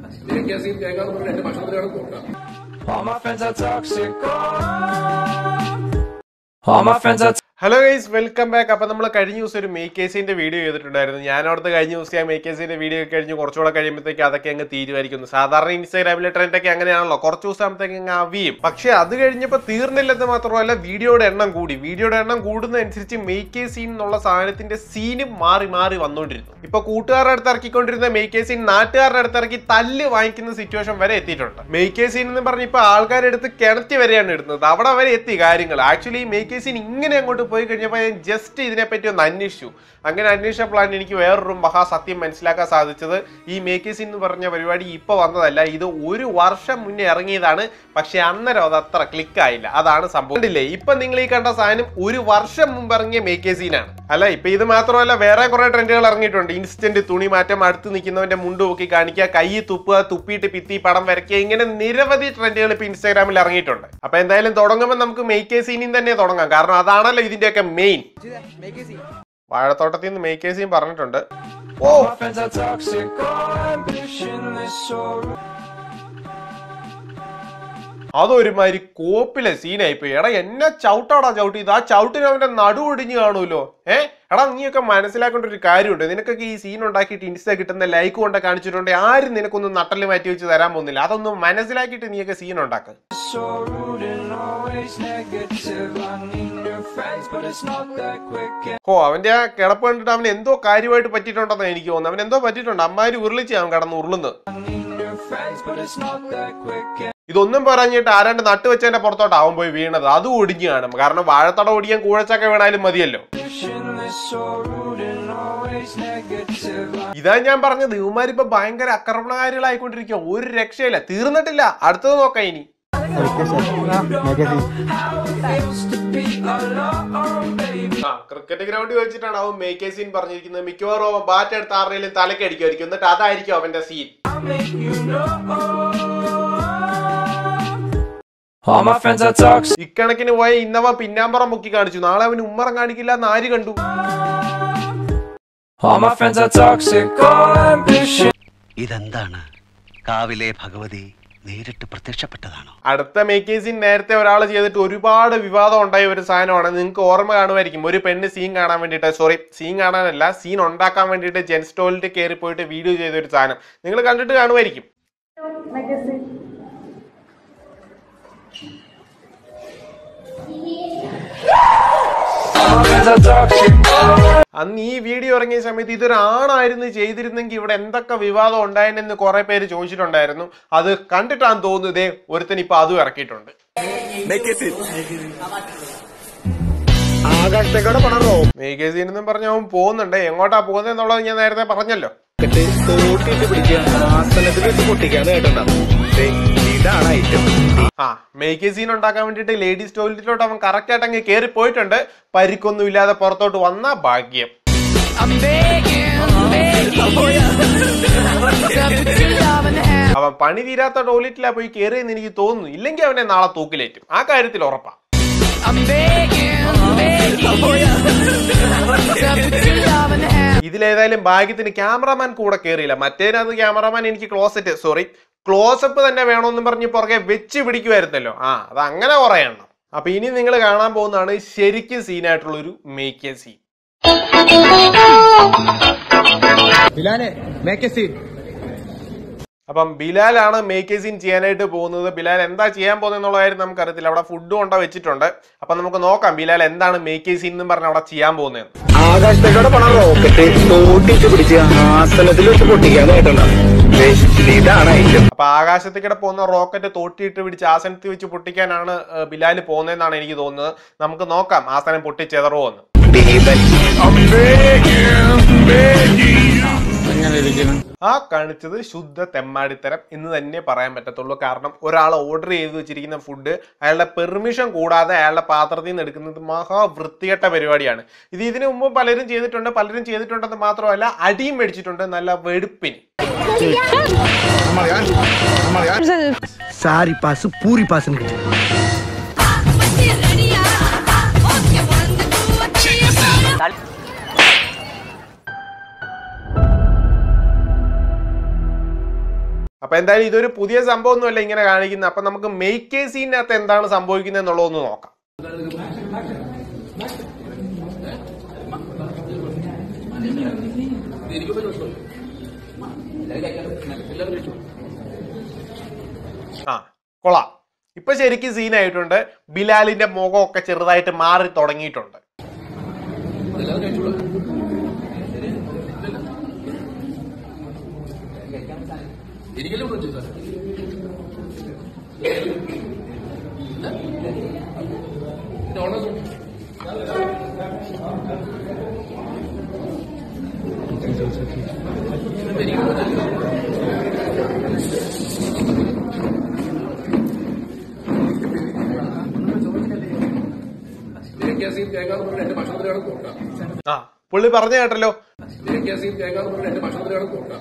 എനിക്ക് സീൻ കേൾക്കാന്ന് പറഞ്ഞാൽ എന്റെ ഭക്ഷണത്തിലാണ് നോക്കാം All my friends are toxic. All my friends are hello guys welcome back അപ്പൊ നമ്മൾ കഴിഞ്ഞ ദിവസം ഒരു മേക്കേസിന്റെ വീഡിയോ ചെയ്തിട്ടുണ്ടായിരുന്നു ഞാൻ അവിടുത്തെ കഴിഞ്ഞ ദിവസം ആ മേക്കേസിന്റെ വീഡിയോ കഴിഞ്ഞ് കുറച്ചുകൂടെ കഴിയുമ്പോഴത്തേക്ക് അതൊക്കെ അങ്ങ് തീരുമാനിക്കുന്നു സാധാരണ ഇൻസ്റ്റാഗ്രാമിലെ ട്രെൻഡ് ഒക്കെ അങ്ങനെയാണല്ലോ കുറച്ച് ദിവസം ആകുമ്പോഴത്തേക്ക് അങ്ങ് അവിയും പക്ഷെ അത് കഴിഞ്ഞപ്പോൾ തീർന്നില്ലെന്ന് മാത്രമല്ല വീഡിയോയുടെ എണ്ണം കൂടി വീഡിയോയുടെ എണ്ണം കൂടുന്നതനുസരിച്ച് മേക്കേ സീൻ എന്നുള്ള സാധനത്തിന്റെ സീനും മാറി മാറി വന്നുകൊണ്ടിരുന്നു ഇപ്പൊ കൂട്ടുകാരുടെ അടുത്ത് ഇറക്കിക്കൊണ്ടിരുന്ന മേക്കേ സീൻ നാട്ടുകാരുടെ അടുത്ത് ഇറക്കി തല്ല് വാങ്ങിക്കുന്ന സിറ്റുവേഷൻ വരെ എത്തിയിട്ടുണ്ട് മേക്കേ സീൻ എന്ന് പറഞ്ഞ് ഇപ്പൊ ആൾക്കാരെടുത്ത് കിണറ്റി വരെയാണ് ഇടുന്നത് അവിടെ വരെ എത്തി കാര്യങ്ങൾ ആക്ച്വലി മേക്കേ സീൻ ഇങ്ങനെ അങ്ങോട്ട് പോയി കഴിഞ്ഞപ്പോൾ ഞാൻ ജസ്റ്റ് ഇതിനെപ്പറ്റി ഒന്ന് അന്വേഷിച്ചു അങ്ങനെ അന്വേഷിച്ചപ്പോഴാണ് എനിക്ക് വേറൊരു മഹാസത്യം മനസ്സിലാക്കാൻ സാധിച്ചത് ഈ മേക്കേസ് എന്ന് പറഞ്ഞ പരിപാടി ഇപ്പോൾ വന്നതല്ല ഇത് ഒരു വർഷം മുന്നേ ഇറങ്ങിയതാണ് പക്ഷെ അന്നേരം അത് അത്ര ക്ലിക്ക് ആയില്ല അതാണ് സംഭവം കണ്ടില്ലേ ഇപ്പൊ നിങ്ങൾ ഈ കണ്ട സാധനം ഒരു വർഷം മുമ്പ് ഇറങ്ങിയ മേക്കേസീനാണ് അല്ല ഇപ്പൊ ഇത് മാത്രമല്ല വേറെ കുറെ ട്രെൻഡുകൾ ഇറങ്ങിയിട്ടുണ്ട് ഇൻസ്റ്റന്റ് തുണി മാറ്റം അടുത്ത് നിൽക്കുന്നവന്റെ മുണ്ട് നോക്കി കാണിക്കുക കൈ തുപ്പുക തുപ്പിയിട്ട് പിത്തി പടം വരയ്ക്കുക ഇങ്ങനെ നിരവധി ട്രെൻഡുകൾ ഇപ്പൊ ഇൻസ്റ്റാഗ്രാമിൽ ഇറങ്ങിയിട്ടുണ്ട് അപ്പൊ എന്തായാലും തുടങ്ങുമ്പോൾ നമുക്ക് മേക്കേസീനിൽ തന്നെ തുടങ്ങാം കാരണം അതാണല്ലോ ഇതിന്റെയൊക്കെ മെയിൻ വാഴത്തോട്ടത്തിൽ നിന്ന് മേക്കേസിയും പറഞ്ഞിട്ടുണ്ട് ഓ All my friends are toxic. Oh, ambitionless, so അതൊരുമാതിരി കോപ്പിലെ സീനായി പോയി എടാ എന്നെ ചവിട്ടാടാ ചവിട്ടി ഇത് ആ ചവിട്ടിന് അവന്റെ നടു ഒടിഞ്ഞു കാണുമല്ലോ ഏ എടാ നീയൊക്കെ മനസ്സിലാക്കേണ്ട ഒരു കാര്യമുണ്ട് നിനക്കൊക്കെ ഈ സീൻ ഉണ്ടാക്കിയിട്ട് ഇൻസ്റ്റ കിട്ടുന്ന ലൈക്ക് കൊണ്ട് കാണിച്ചിട്ടുണ്ടെങ്കിൽ ആരും നിനക്കൊന്നും നട്ടല് മാറ്റി വെച്ച് തരാൻ പോകുന്നില്ല അതൊന്നും മനസ്സിലാക്കിയിട്ട് നീയൊക്കെ സീൻ ഉണ്ടാക്കുക so rude and always negative. I need new friends, but it's not that quick. And ഓ അവന്റെ ആ കിടപ്പ് കണ്ടിട്ട് അവൻ എന്തോ കാര്യമായിട്ട് പറ്റിയിട്ടുണ്ടെന്ന് എനിക്ക് തോന്നുന്നു അവൻ എന്തോ പറ്റിയിട്ടുണ്ട് അമ്മാര് ഉരുളിച്ച് അവൻ കടന്ന് ഉരുളുന്നത് I need new friends, but it's not that quick. And ഇതൊന്നും പറഞ്ഞിട്ട് ആരാണ്ട് നട്ട് വെച്ചതിന്റെ പുറത്തോട്ട് അവൻ പോയി വീണത് അത് ഒടിഞ്ഞു കാണും കാരണം വാഴത്തട ഒടിയാൻ കൂഴച്ചൊക്കെ വീണാലും മതിയല്ലോ ambitionless, so rude and always negative. I ഇതാ ഞാൻ പറഞ്ഞത് ഇവന്മാരിപ്പോ ഭയങ്കര ആക്രമണകാരികളായിക്കൊണ്ടിരിക്കുക ഒരു രക്ഷയില്ല തീർന്നിട്ടില്ല അടുത്തത് നോക്കാം ഇനി used to be alone, baby. ആ ക്രിക്കറ്റ് ഗ്രൗണ്ടിൽ വെച്ചിട്ടാണ് അവൻ മേക്കേ സീൻ പറഞ്ഞിരിക്കുന്നത് മിക്കവാറും അവൻ ബാറ്റ് എടുത്ത് ആരുടെയും തലക്ക് അടിക്കുമായിരിക്കും എന്നിട്ട് അതായിരിക്കും അവന്റെ scene I'll make you know. All my friends are toxic. ഇക്കണക്കിന് പോയ ഇന്നവ പിന്നാമ്പറം പൊക്കി കാണിച്ചു നാളെ അവന് ഉമ്മറം കാണിക്കില്ല എന്ന് ആര് കണ്ടു All my friends are toxic. Oh, ambition. ഇതെന്താണ് കാവിലെ ഭഗവതി നേരിട്ട് പ്രത്യക്ഷപ്പെട്ടതാണോ അടുത്ത മേക്കേ സീൻ നേരത്തെ ഒരാൾ ചെയ്തിട്ട് ഒരുപാട് വിവാദം ഉണ്ടായ ഒരു സാധനമാണ് നിങ്ങൾക്ക് ഓർമ്മ കാണുമായിരിക്കും ഒരു പെണ്ണ് സീൻ കാണാൻ വേണ്ടിയിട്ട് സോറി സീൻ കാണാനല്ല സീൻ ഉണ്ടാക്കാൻ വേണ്ടിയിട്ട് ജെൻസ് ടോയ്ലറ്റ് കയറി പോയിട്ട് വീഡിയോ ചെയ്ത ഒരു സാധനം നിങ്ങൾ കണ്ടിട്ട് കാണുമായിരിക്കും All my friends are toxic. അന്ന് ഈ വീഡിയോ ഇറങ്ങിയ സമയത്ത് ഇതൊരു ആണായിരുന്നു ചെയ്തിരുന്നെങ്കിൽ ഇവിടെ എന്തൊക്കെ വിവാദം ഉണ്ടായെന്ന് കുറെ പേര് ചോദിച്ചിട്ടുണ്ടായിരുന്നു അത് കണ്ടിട്ടാണ് തോന്നുന്നത് ദേ ഒരുത്തൻ ഇപ്പൊ അതും ഇറക്കിയിട്ടുണ്ട് മേഗസീൻ എന്നും പറഞ്ഞ അവൻ പോകുന്നുണ്ട് എങ്ങോട്ടാ പോകുന്നത് എന്നുള്ളത് ഞാൻ നേരത്തെ പറഞ്ഞല്ലോ ആ മേഗസീൻ ഉണ്ടാക്കാൻ വേണ്ടിയിട്ട് ലേഡീസ് ടോയ്ലറ്റിലോട്ട് അവൻ കറക്റ്റ് ആയിട്ട് അങ്ങ് കയറി പോയിട്ടുണ്ട് പരിക്കൊന്നും ഇല്ലാതെ പുറത്തോട്ട് വന്ന ഭാഗ്യം അവൻ പണി തീരാത്ത ടോയ്ലറ്റിലാ പോയി കയറിയെന്ന് എനിക്ക് തോന്നുന്നു ഇല്ലെങ്കിൽ അവനെ നാളെ തൂക്കിലേറ്റും ആ കാര്യത്തിൽ ഉറപ്പാ ഇതിലേതായാലും ഭാഗ്യത്തിന് ക്യാമറമാൻ കൂടെ കയറിയില്ല മറ്റേതിനകത്ത് ക്യാമറമാൻ എനിക്ക് ക്ലോസറ്റ് സോറി ക്ലോസപ്പ് തന്നെ വേണമെന്നും പറഞ്ഞ് പുറകെ വെച്ച് പിടിക്കുമായിരുന്നല്ലോ ആ അത് അങ്ങനെ കുറെ എണ്ണം അപ്പൊ ഇനി നിങ്ങൾ കാണാൻ പോകുന്നതാണ് ശരിക്കും സീനായിട്ടുള്ള ഒരു മേക്കിയ സീൻ ബിലാലെ മേക്ക് എ സീൻ അപ്പം ബിലാലാണ് മേക്ക് സീൻ ചെയ്യാനായിട്ട് പോകുന്നത് ബിലാൽ എന്താ ചെയ്യാൻ പോകുന്നത് എന്നുള്ള കാര്യം നമുക്കറിയത്തില്ല അവിടെ ഫുഡ് കൊണ്ട വെച്ചിട്ടുണ്ട് അപ്പൊ നമുക്ക് നോക്കാം ബിലാൽ എന്താണ് മേക്ക് സീൻ എന്ന് പറഞ്ഞ് അവിടെ ചെയ്യാൻ പോകുന്നത് ആകാശത്തേക്കൂടെ പോണ റോക്കറ്റ് തോട്ടിച്ച് പിടിച്ച് ആസനത്തിൽ വെച്ച് പൊട്ടിക്കാൻ കേട്ടോ ഇതാണ് ഐറ്റം അപ്പൊ ആകാശത്തേക്കിടെ പോകുന്ന റോക്കറ്റ് തോട്ടിയിട്ട് പിടിച്ച് ആസനത്തിൽ വെച്ച് പൊട്ടിക്കാനാണ് ഏഹ്, ബിലാൽ പോകുന്നതെന്നാണ് എനിക്ക് തോന്നുന്നത് നമുക്ക് നോക്കാം ആസനം പൊട്ടിച്ചെതറോ എന്ന് ദീപൻ ആ കാണിച്ചത് ശുദ്ധ തെമ്മാടിത്തരം എന്ന് തന്നെ പറയാൻ പറ്റത്തുള്ളൂ കാരണം ഒരാൾ ഓർഡർ ചെയ്ത് വെച്ചിരിക്കുന്ന ഫുഡ് അയാളുടെ പെർമിഷൻ കൂടാതെ അയാളുടെ പാത്രത്തിൽ നിന്ന് എടുക്കുന്നത് മഹാ വൃത്തികെട്ട പരിപാടിയാണ് ഇത് ഇതിനു മുമ്പ് പലരും ചെയ്തിട്ടുണ്ട് പലരും ചെയ്തിട്ടുണ്ടെന്ന് മാത്രമല്ല അടിയും മേടിച്ചിട്ടുണ്ട് നല്ല വെടുപ്പിന് സാരി പാസ് പൂരി പാസിന് കിട്ടി അപ്പൊ എന്തായാലും ഇതൊരു പുതിയ സംഭവം ഒന്നുമല്ല ഇങ്ങനെ കാണിക്കുന്നത് അപ്പൊ നമുക്ക് മെയ്ക്ക് സീനകത്ത് എന്താണ് സംഭവിക്കുന്നത് എന്നുള്ളതൊന്ന് നോക്കാം എനിക്കൊന്നും പ്രശ്നമില്ല എല്ലാവരും കഴിച്ചു ആ കൊള്ളാം ഇപ്പൊ ശരിക്കും സീനായിട്ടുണ്ട് ബിലാലിന്റെ മുഖമൊക്കെ ചെറുതായിട്ട് മാറി തുടങ്ങിയിട്ടുണ്ട് എല്ലാവരും കഴിച്ചോളൂ എനിക്കെല്ലാം പ്രശ്നം സാർ പിന്നെ ഓണസ് തേക്കാസിയും തേങ്ങാന്ന് പറഞ്ഞ എന്റെ ഭക്ഷണത്തിലാണ് കൂട്ടാം ആ പുള്ളി പറഞ്ഞു കേട്ടല്ലോ തേക്കാസിയും തേങ്ങാന്ന് പറഞ്ഞ എന്റെ ഭക്ഷണത്തിലാണ് കൂട്ടാം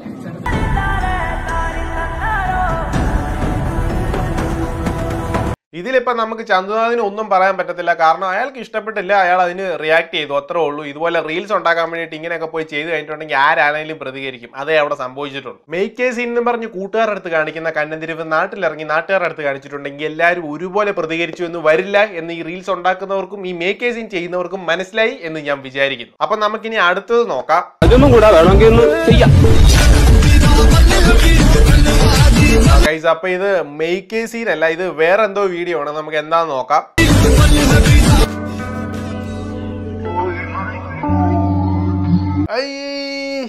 ഇതിലിപ്പോ നമുക്ക് ചന്തുനാഥിന് ഒന്നും പറയാൻ പറ്റത്തില്ല കാരണം അയാൾക്ക് ഇഷ്ടപ്പെട്ടില്ല അയാൾ അതിന് റിയാക്ട് ചെയ്തു അത്രേ ഉള്ളൂ ഇതുപോലെ റീൽസ് ഉണ്ടാക്കാൻ വേണ്ടിയിട്ട് ഇങ്ങനെയൊക്കെ പോയി ചെയ്ത് കഴിഞ്ഞിട്ടുണ്ടെങ്കിൽ ആരാണെങ്കിലും പ്രതികരിക്കും അതേ അവിടെ സംഭവിച്ചിട്ടുള്ളൂ മെയ്ക്കേ സീൻ എന്ന് പറഞ്ഞ് കൂട്ടുകാരുടെ അടുത്ത് കാണിക്കുന്ന കണ്ണന്തിരിവ് നാട്ടിലിറങ്ങി നാട്ടുകാരുടെ അടുത്ത് കാണിച്ചിട്ടുണ്ടെങ്കിൽ എല്ലാവരും ഒരുപോലെ പ്രതികരിച്ചു എന്ന് വരില്ല എന്ന് ഈ റീൽസ് ഉണ്ടാക്കുന്നവർക്കും ഈ മേക്കേ സീൻ ചെയ്യുന്നവർക്കും മനസ്സിലായി എന്ന് ഞാൻ വിചാരിക്കുന്നു അപ്പൊ നമുക്കിനി അടുത്തത് നോക്കാം അതൊന്നും കൂടാ വേണമെങ്കിൽ ഒന്ന് ചെയ്യാം ഗൈസ് അപ്പൊ ഇത് മെയ്ക്കേ സീൻ അല്ല ഇത് വേറെ എന്തോ വീഡിയോ ആണ് നമുക്ക് എന്താന്ന് നോക്കാം അയ്യേ.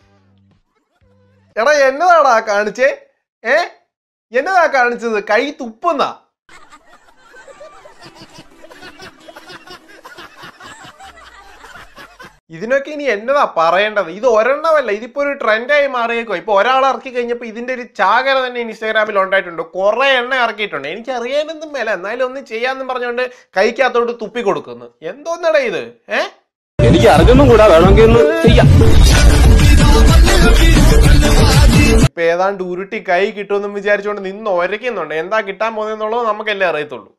എടാ എന്നതാടാ കാണിച്ചേ ഏ എന്നതാ കാണിച്ചത് കൈ തുപ്പുന്നാ ഇതിനൊക്കെ ഇനി എന്നതാ പറയേണ്ടത് ഇത് ഒരെണ്ണമല്ല ഇതിപ്പോ ഒരു ട്രെൻഡായി മാറിയേക്കോ ഇപ്പൊ ഒരാൾ ഇറക്കി കഴിഞ്ഞപ്പോ ഇതിന്റെ ഒരു ചാകര തന്നെ ഇൻസ്റ്റാഗ്രാമിൽ ഉണ്ടായിട്ടുണ്ട് കുറെ എണ്ണ ഇറക്കിയിട്ടുണ്ട് എനിക്ക് അറിയാനൊന്നും മേല എന്നാലും ഒന്നും ചെയ്യാന്നും പറഞ്ഞുകൊണ്ട് കൈക്കകത്തോട്ട് തുപ്പി കൊടുക്കുന്നു എന്തോന്നടാ ഇത് ഏ എനിക്ക് അറിഞ്ഞൊന്നും കൂടാ വേണമെങ്കിൽ ഒന്ന് ചെയ്യാം ഇപ്പൊ ഏതാണ്ട് ഉരുട്ടി കൈ കിട്ടുമെന്നും വിചാരിച്ചുകൊണ്ട് നിന്ന് ഒരയ്ക്കുന്നുണ്ട് എന്താ കിട്ടാൻ പോകുന്നതെന്നുള്ളത് നമുക്കല്ലേ അറിയത്തുള്ളൂ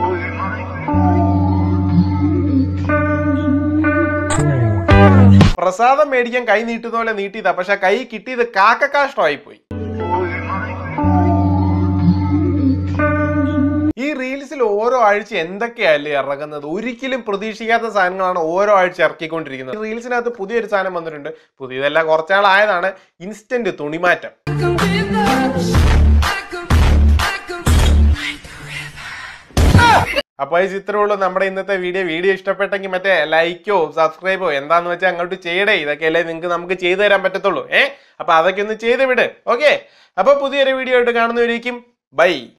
പ്രസാദം മേടിക്കാൻ കൈ നീട്ടുന്ന പോലെ നീട്ടിയതാ പക്ഷെ കൈ കിട്ടിയത് കാക്കക്കാഷ്ടമായി പോയി ഈ റീൽസിൽ ഓരോ ആഴ്ച എന്തൊക്കെയല്ലേ ഇറങ്ങുന്നത് ഒരിക്കലും പ്രതീക്ഷിക്കാത്ത സാധനങ്ങളാണ് ഓരോ ആഴ്ച ഇറക്കിക്കൊണ്ടിരിക്കുന്നത് ഈ റീൽസിനകത്ത് പുതിയൊരു സാധനം വന്നിട്ടുണ്ട് പുതിയതല്ല കുറച്ചാളായതാണ് ഇൻസ്റ്റന്റ് തുണിമാറ്റം അപ്പൊ ഈ ഇത്രേ ഉള്ളൂ നമ്മുടെ ഇന്നത്തെ വീഡിയോ വീഡിയോ ഇഷ്ടപ്പെട്ടെങ്കിൽ മറ്റേ ലൈക്കോ സബ്സ്ക്രൈബോ എന്താന്ന് വെച്ചാൽ അങ്ങോട്ട് ചെയ്യടേ ഇതൊക്കെയല്ലേ നിങ്ങൾക്ക് നമുക്ക് ചെയ്തു തരാൻ പറ്റത്തുള്ളൂ ഏ അപ്പൊ അതൊക്കെ ഒന്ന് ചെയ്ത് വിട് ഓക്കെ അപ്പൊ പുതിയൊരു വീഡിയോ ആയിട്ട് കാണുന്നവരേക്കും ബൈ